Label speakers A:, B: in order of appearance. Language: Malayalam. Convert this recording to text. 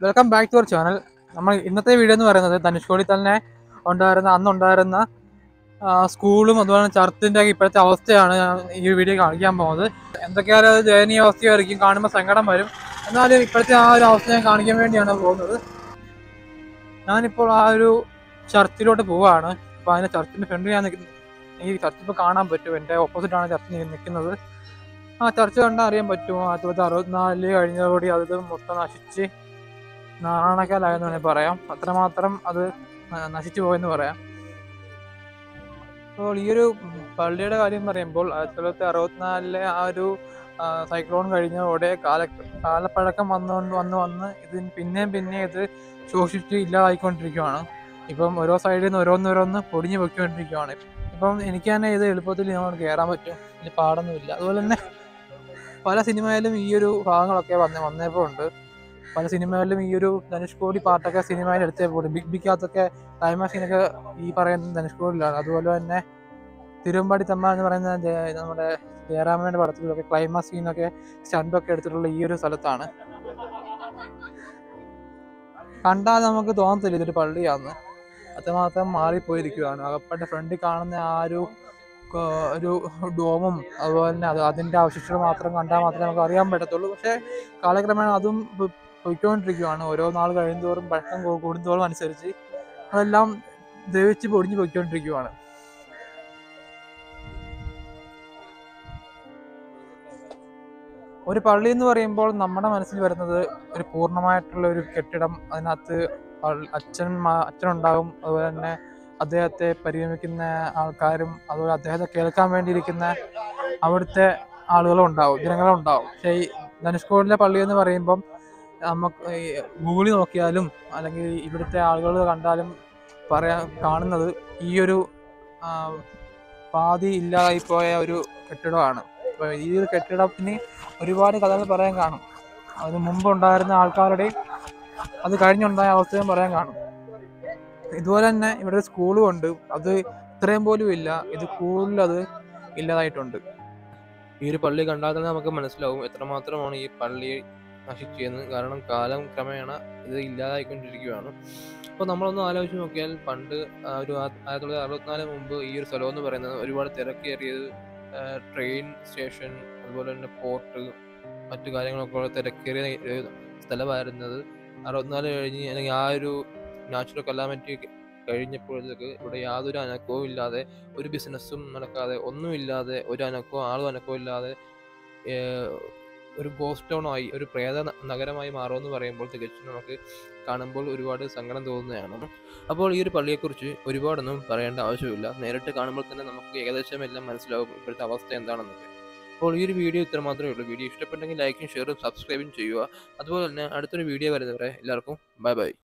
A: welcome back to our channel നമ്മൾ ഇന്നത്തെ വീഡിയോ എന്ന് പറയുന്നത് ധനുഷ്കോടി തന്നെ ഉണ്ടായിരുന്ന അന്നുണ്ടായിരുന്ന ആ, സ്കൂളും അതുപോലെ ചർച്ചിൻ്റെ ഒക്കെ ഇപ്പോഴത്തെ അവസ്ഥയാണ് ഞാൻ ഈ വീഡിയോ കാണിക്കാൻ പോകുന്നത് എന്തൊക്കെയായാലും അത് ദയനീയ അവസ്ഥയായിരിക്കും കാണുമ്പോൾ സങ്കടം വരും എന്നാലും ഇപ്പോഴത്തെ ആ ഒരു അവസ്ഥ ഞാൻ കാണിക്കാൻ വേണ്ടിയാണ് പോകുന്നത് ഞാനിപ്പോൾ ആ ഒരു ചർച്ചിലോട്ട് പോവുകയാണ് അപ്പോൾ അതിൻ്റെ ചർച്ചിൻ്റെ ഫ്രണ്ടിൽ ഞാൻ നിൽക്കുന്നത് ഈ ചർച്ച് ഇപ്പോൾ കാണാൻ പറ്റും എൻ്റെ ഓപ്പോസിറ്റാണ് ചർച്ച് നിൽക്കുന്നത് ആ ചർച്ച് കണ്ടാൽ അറിയാൻ പറ്റും ആയിരത്തി തൊള്ളായിരത്തി അറുപത്തിനാലില് കഴിഞ്ഞതോടെ അത് മൊത്തം നശിച്ച് നാണക്കാലായെന്ന് വേണമെങ്കിൽ പറയാം അത്രമാത്രം അത് ന- നശിച്ചു പോയെന്ന് പറയാം അപ്പോൾ ഈ ഒരു പള്ളിയുടെ കാര്യം പറയുമ്പോൾ ആയിരത്തി തൊള്ളായിരത്തി അറുപത്തിനാലിലെ ആ ഒരു ആ, സൈക്ലോൺ കഴിഞ്ഞതോടെ കാല കാലപ്പഴക്കം വന്നുകൊണ്ട് വന്ന് വന്ന് ഇതിന് പിന്നെയും പിന്നെ ഇത് ശോഷിച്ച് ഇല്ലാതായിക്കൊണ്ടിരിക്കുകയാണ് ഇപ്പം ഓരോ സൈഡിൽ നിന്ന് ഓരോന്നോരോന്ന് പൊടിഞ്ഞു പൊയ്ക്കൊണ്ടിരിക്കുകയാണ് ഇപ്പം എനിക്ക് തന്നെ ഇത് എളുപ്പത്തിൽ നമ്മൾ കയറാൻ പറ്റും ഇതിൽ പാടൊന്നുമില്ല അതുപോലെ തന്നെ പല സിനിമയിലും ഈ ഒരു ഭാഗങ്ങളൊക്കെ വന്ന് വന്നപ്പോൾ ഉണ്ട് പല സിനിമകളിലും ഈ ഒരു ധനുഷ്കോടി പാട്ടൊക്കെ സിനിമയിൽ എടുത്തേ പോലും ബിഗ് ബിക്കകത്തൊക്കെ ക്ലൈമാക്സിനൊക്കെ ഈ പറയുന്ന ധനുഷ്കോടിയിലാണ് അതുപോലെ തന്നെ തിരുവമ്പാടി തമ്മ എന്ന് പറയുന്ന ജയ- നമ്മുടെ ജയറാമയുടെ പടത്തിലൊക്കെ ക്ലൈമാക്സ് സീനൊക്കെ സ്റ്റണ്ടൊക്കെ എടുത്തിട്ടുള്ള ഈ ഒരു സ്ഥലത്താണ് കണ്ടാൽ നമുക്ക് തോന്നത്തില്ല ഇതൊരു പള്ളിയാന്ന് അത്രമാത്രം മാറിപ്പോയിരിക്കുകയാണ് അകപ്പൻ്റെ ഫ്രണ്ടിൽ കാണുന്ന ആ ഒരു ക- ഒരു ഡോമും അതുപോലെ തന്നെ അത് അതിൻ്റെ അവശിഷ്ടം മാത്രം കണ്ടാൽ മാത്രമേ നമുക്ക് അറിയാൻ പറ്റത്തുള്ളൂ പക്ഷേ കാലക്രമേണ അതും പൊ- പൊയ്ക്കൊണ്ടിരിക്കുകയാണ് ഓരോ നാൾ കഴിയുന്തോറും പഴക്കം കൂ- കൂടുന്തോറും അനുസരിച്ച് അതെല്ലാം ദ്രവിച്ച് പൊടിഞ്ഞ് പൊയ്ക്കൊണ്ടിരിക്കുകയാണ് ഒരു പള്ളി എന്ന് പറയുമ്പോൾ നമ്മുടെ മനസ്സിൽ വരുന്നത് ഒരു പൂർണ്ണമായിട്ടുള്ള ഒരു കെട്ടിടം അതിനകത്ത് പൾ- അച്ഛൻ മാ- അച്ഛനുണ്ടാകും അതുപോലെ തന്നെ അദ്ദേഹത്തെ പരിഗണിക്കുന്ന ആൾക്കാരും അതുപോലെ അദ്ദേഹത്തെ കേൾക്കാൻ വേണ്ടിയിരിക്കുന്ന അവിടുത്തെ ആളുകളും ഉണ്ടാവും ജനങ്ങളും ഉണ്ടാവും പക്ഷേ ഈ ധനുഷ്കോടിലെ പള്ളി എന്ന് പറയുമ്പം നമുക്ക് ഈ ഗൂഗിളിൽ നോക്കിയാലും അല്ലെങ്കിൽ ഇവിടുത്തെ ആളുകൾ കണ്ടാലും പറയാൻ കാണുന്നത് ഈ ഒരു ആ, പാതി ഇല്ലാതായിപ്പോയ ഒരു കെട്ടിടമാണ് അപ്പോൾ ഈ ഒരു കെട്ടിടത്തിന് ഒരുപാട് കഥകൾ പറയാൻ കാണും അതിന് മുമ്പ് ഉണ്ടായിരുന്ന ആൾക്കാരുടെ അത് കഴിഞ്ഞുണ്ടായ അവസ്ഥയും പറയാൻ കാണും ഇതുപോലെ തന്നെ ഇവിടെ ഒരു സ്കൂളും ഉണ്ട് അത് ഇത്രയും പോലും ഇല്ല ഇത് കൂടുതൽ അത് ഇല്ലാതായിട്ടുണ്ട്
B: ഈ ഒരു പള്ളി കണ്ടാൽ തന്നെ നമുക്ക് മനസ്സിലാവും എത്രമാത്രമാണ് ഈ പള്ളി നശിച്ചതെന്ന് കാരണം കാലം ക്രമേണ ഇത് ഇല്ലാതായിക്കൊണ്ടിരിക്കുകയാണ് അപ്പോൾ നമ്മളൊന്ന് ആലോചിച്ച് നോക്കിയാൽ പണ്ട് ആ ഒരു ആ- ആയിരത്തി തൊള്ളായിരത്തി അറുപത്തിനാല് മുമ്പ് ഈ ഒരു സ്ഥലം എന്ന് പറയുന്നത് ഒരുപാട് തിരക്കേറിയത് ട്രെയിൻ സ്റ്റേഷൻ അതുപോലെ തന്നെ പോർട്ട് മറ്റു കാര്യങ്ങളൊക്കെ ഉള്ള തിരക്കേറിയ ഒരു സ്ഥലമായിരുന്നത് അറുപത്തിനാല് കഴിഞ്ഞ് അല്ലെങ്കിൽ ആ ഒരു നാച്ചുറൽ കലാമിറ്റി കഴിഞ്ഞപ്പോഴത്തേക്ക് ഇവിടെ യാതൊരു അനക്കവും ഇല്ലാതെ ഒരു ബിസിനസ്സും നടക്കാതെ ഒന്നുമില്ലാതെ ഒരു അനക്കവും ആളും അനക്കവും ഇല്ലാതെ ഏർ, ഒരു ഗോസ്റ്റ് ടൗൺ ആയി ഒരു പ്രേത ന- നഗരമായി മാറുമെന്ന് പറയുമ്പോൾ തികച്ചും നമുക്ക് കാണുമ്പോൾ ഒരുപാട് സങ്കടം തോന്നുന്നതാണ് അപ്പോൾ ഈ ഒരു പള്ളിയെക്കുറിച്ച് ഒരുപാടൊന്നും പറയേണ്ട ആവശ്യമില്ല നേരിട്ട് കാണുമ്പോൾ തന്നെ നമുക്ക് ഏകദേശം എല്ലാം മനസ്സിലാവും ഇപ്പോഴത്തെ അവസ്ഥ എന്താണെന്നൊക്കെ അപ്പോൾ ഈ ഒരു വീഡിയോ ഇത്ര മാത്രമേ ഉള്ളൂ വീഡിയോ ഇഷ്ടപ്പെട്ടെങ്കിൽ ലൈക്കും ഷെയറും സബ്സ്ക്രൈബും ചെയ്യുക അതുപോലെ തന്നെ അടുത്തൊരു വീഡിയോ വരുന്നവരെ എല്ലാവർക്കും ബൈ ബൈ